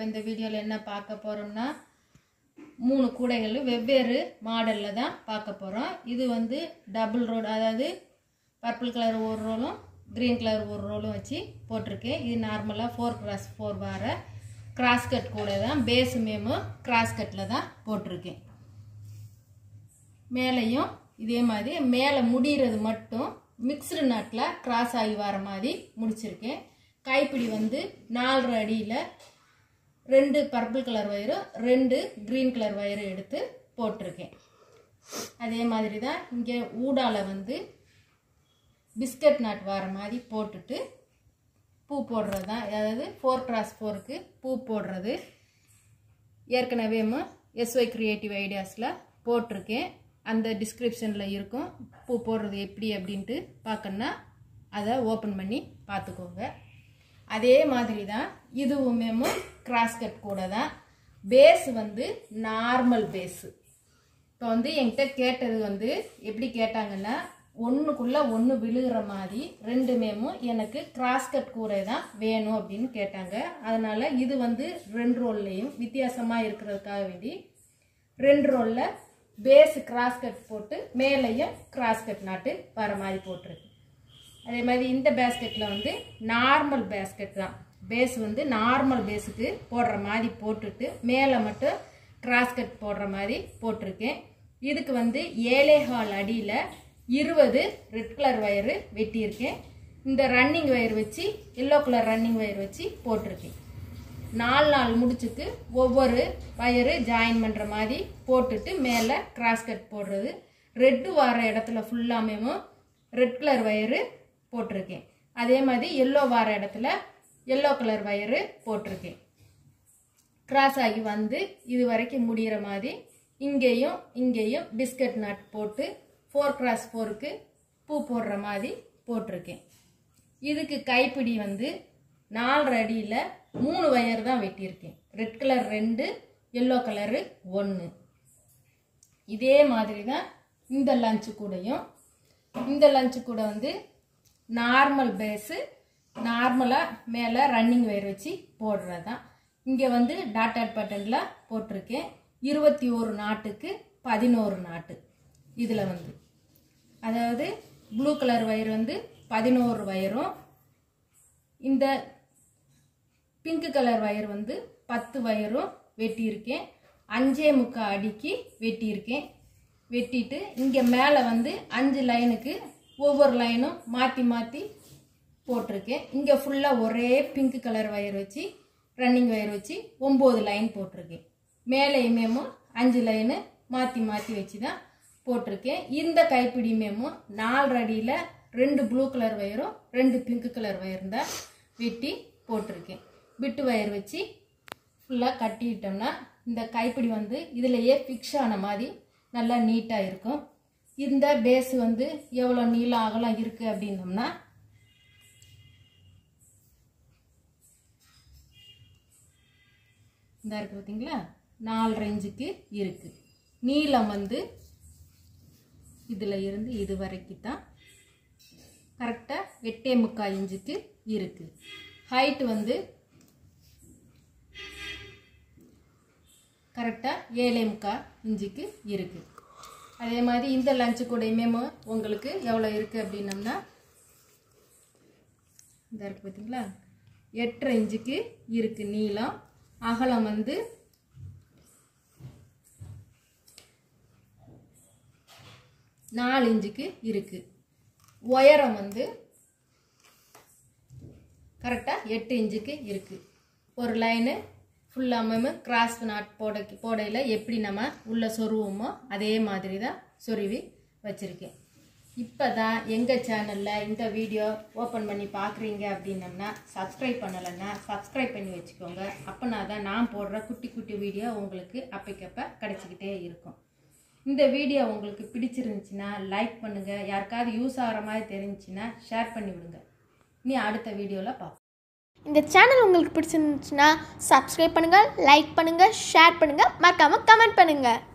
இந்த வீடியோவில் என்ன பார்க்க போகிறோம்னா மூணு கூடைகள் வெவ்வேறு மாடலில் தான் பார்க்க போகிறோம் இது வந்து டபுள் ரோடு அதாவது பர்பிள் கலர் ஒரு ரோலும் க்ரீன் கலர் ஒரு ரோலும் வச்சு போட்டிருக்கேன் இது நார்மலாக ஃபோர் கிராஸ் ஃபோர் வர கிராஸ் கட் கூட தான் பேஸு மேமும் கிராஸ் கட்டில் தான் போட்டிருக்கேன் மேலேயும் இதே மாதிரி மேலே முடிகிறது மட்டும் மிக்ஸ்டு நட்டில் கிராஸ் ஆகி வர மாதிரி முடிச்சிருக்கேன் கைப்பிடி வந்து நாலரை அடியில் ரெண்டு பர்பிள் கலர் வயரும் ரெண்டு க்ரீன் கலர் வயரும் எடுத்து போட்டிருக்கேன் அதே மாதிரி தான் இங்கே ஊடால வந்து பிஸ்கட் நாட் வர மாதிரி போட்டுட்டு பூ போடுறது தான் அதாவது ஃபோர் கிராஸ் ஃபோருக்கு பூ போடுறது ஏற்கனவே எஸ்ஒய் க்ரியேட்டிவ் ஐடியாஸில் போட்டிருக்கேன் அந்த டிஸ்கிரிப்ஷனில் இருக்கும் பூ போடுறது எப்படி அப்படின்ட்டு பார்க்கணுன்னா அதை ஓப்பன் பண்ணி பார்த்துக்கோங்க அதே மாதிரி தான் இதுவுமே கிராஸ் கட் கூட தான் பேஸ் வந்து நார்மல் பேஸு இப்போ வந்து என்கிட்ட கேட்டது வந்து எப்படி கேட்டாங்கன்னா ஒன்றுக்குள்ளே ஒன்று விழுகிற மாதிரி ரெண்டுமேமும் எனக்கு கிராஸ் கட் கூரை தான் வேணும் அப்படின்னு கேட்டாங்க அதனால் இது வந்து ரெண்டு ரோல்லையும் வித்தியாசமாக இருக்கிறதுக்காக வேண்டி ரெண்டு ரோலில் பேஸ் கிராஸ் கட் போட்டு மேலேயும் கிராஸ் கட் நாட்டு வர மாதிரி போட்டிருக்கு அதே மாதிரி இந்த பேஸ்கெட்டில் வந்து நார்மல் பேஸ்கெட் தான் பேஸ் வந்து நார்மல் பேஸுக்கு போடுற மாதிரி போட்டுட்டு மேலே மட்டும் கிராஸ் கட் போடுற மாதிரி போட்டிருக்கேன் இதுக்கு வந்து ஏழே ஹால் அடியில் இருபது ரெட் கலர் வயரு வெட்டியிருக்கேன் இந்த ரன்னிங் வயர் வச்சு எல்லோ கலர் ரன்னிங் வயர் வச்சு போட்டிருக்கேன் நாலு நாள் முடிச்சுக்கு ஒவ்வொரு வயரு ஜாயின் பண்ணுற மாதிரி போட்டுட்டு மேலே கிராஸ் கட் போடுறது ரெட்டு வர இடத்துல ஃபுல்லாமே ரெட் கலர் வயரு போட்டிருக்கேன் அதே மாதிரி எல்லோ வர இடத்துல எல்லோ கலர் வயரு போட்டிருக்கேன் கிராஸ் ஆகி வந்து இது வரைக்கும் முடிகிற மாதிரி இங்கேயும் இங்கேயும் பிஸ்கட் நட் போட்டு ஃபோர் கிராஸ் ஃபோருக்கு பூ போடுற மாதிரி போட்டிருக்கேன் இதுக்கு கைப்பிடி வந்து நாலரை அடியில் மூணு வயர் தான் வெட்டியிருக்கேன் ரெட் கலர் ரெண்டு எல்லோ கலரு ஒன்று இதே மாதிரி தான் இந்த லஞ்சு கூடையும் இந்த லஞ்சு கூட வந்து நார்மல் பேஸு நார்மலாக மேலே ரன்னிங் வயர் வச்சு போடுறது தான் இங்கே வந்து டாட்டட் பட்டனில் போட்டிருக்கேன் இருபத்தி ஒரு நாட்டுக்கு பதினோரு நாட்டு இதில் வந்து அதாவது ப்ளூ கலர் வயர் வந்து பதினோரு வயரும் இந்த பிங்க் கலர் வயர் வந்து பத்து வயரும் வெட்டியிருக்கேன் அஞ்சே முக்கால் அடிக்கு வெட்டியிருக்கேன் வெட்டிட்டு இங்கே மேலே வந்து அஞ்சு லைனுக்கு ஒவ்வொரு லைனும் மாற்றி மாற்றி போட்டிருக்கேன் இங்கே ஃபுல்லாக ஒரே பிங்க் கலர் வயர் வச்சு ரன்னிங் வயர் வச்சு ஒம்பது லைன் போட்டிருக்கேன் மேலேயுமேமும் அஞ்சு லைனு மாற்றி மாற்றி வச்சு தான் போட்டிருக்கேன் இந்த கைப்பிடியுமேமும் நாலு அடியில் ரெண்டு ப்ளூ கலர் வயரும் ரெண்டு பிங்க் கலர் வயரும் தான் வெட்டி போட்டிருக்கேன் பிட்டு வயர் வச்சு ஃபுல்லாக கட்டிட்டோம்னா இந்த கைப்பிடி வந்து இதிலையே ஃபிக்ஸ் ஆன மாதிரி நல்லா நீட்டாக இருக்கும் இந்த பேஸ் வந்து எவ்வளோ நீளம் அகலம் இருக்குது அப்படின்னோம்னா இந்த இருக்குது பார்த்தீங்களா நாலு இன்ச்சுக்கு இருக்குது நீளம் வந்து இதில் இருந்து இது வரைக்கும் தான் கரெக்டாக எட்டே முக்கால் இன்ச்சுக்கு இருக்குது ஹைட் வந்து கரெக்டாக ஏழே முக்கால் இன்ச்சுக்கு இருக்குது அதே மாதிரி இந்த லஞ்சு கூடையுமே உங்களுக்கு எவ்வளோ இருக்குது அப்படின்னம்னா இந்த இருக்குது பார்த்தீங்களா எட்டரை இன்ச்சுக்கு இருக்குது நீளம் அகலம் வந்து நாலு இன்ச்சுக்கு இருக்குது உயரம் வந்து கரெக்டாக எட்டு இன்ச்சுக்கு இருக்குது ஒரு லைனு ஃபுல்லாமே கிராஸ் நாட் போட போடையில் எப்படி நம்ம உள்ளே சொருவோமோ அதே மாதிரி தான் சொருவி வச்சுருக்கேன் இப்போ தான் எங்கள் சேனலில் இந்த வீடியோ ஓப்பன் பண்ணி பார்க்குறீங்க அப்படின்னம்னா சப்ஸ்கிரைப் பண்ணலைன்னா சப்ஸ்கிரைப் பண்ணி வச்சுக்கோங்க அப்போனா தான் நான் போடுற குட்டி குட்டி வீடியோ உங்களுக்கு அப்பைக்கப்போ கிடச்சிக்கிட்டே இருக்கும் இந்த வீடியோ உங்களுக்கு பிடிச்சிருந்துச்சுன்னா லைக் பண்ணுங்கள் யாருக்காவது யூஸ் ஆகிற மாதிரி தெரிஞ்சுன்னா ஷேர் பண்ணி விடுங்க இனி அடுத்த வீடியோவில் பார்ப்போம் இந்த சேனல் உங்களுக்கு பிடிச்சிருந்துச்சுன்னா சப்ஸ்கிரைப் பண்ணுங்கள் லைக் பண்ணுங்கள் ஷேர் பண்ணுங்கள் மறக்காமல் கமெண்ட் பண்ணுங்கள்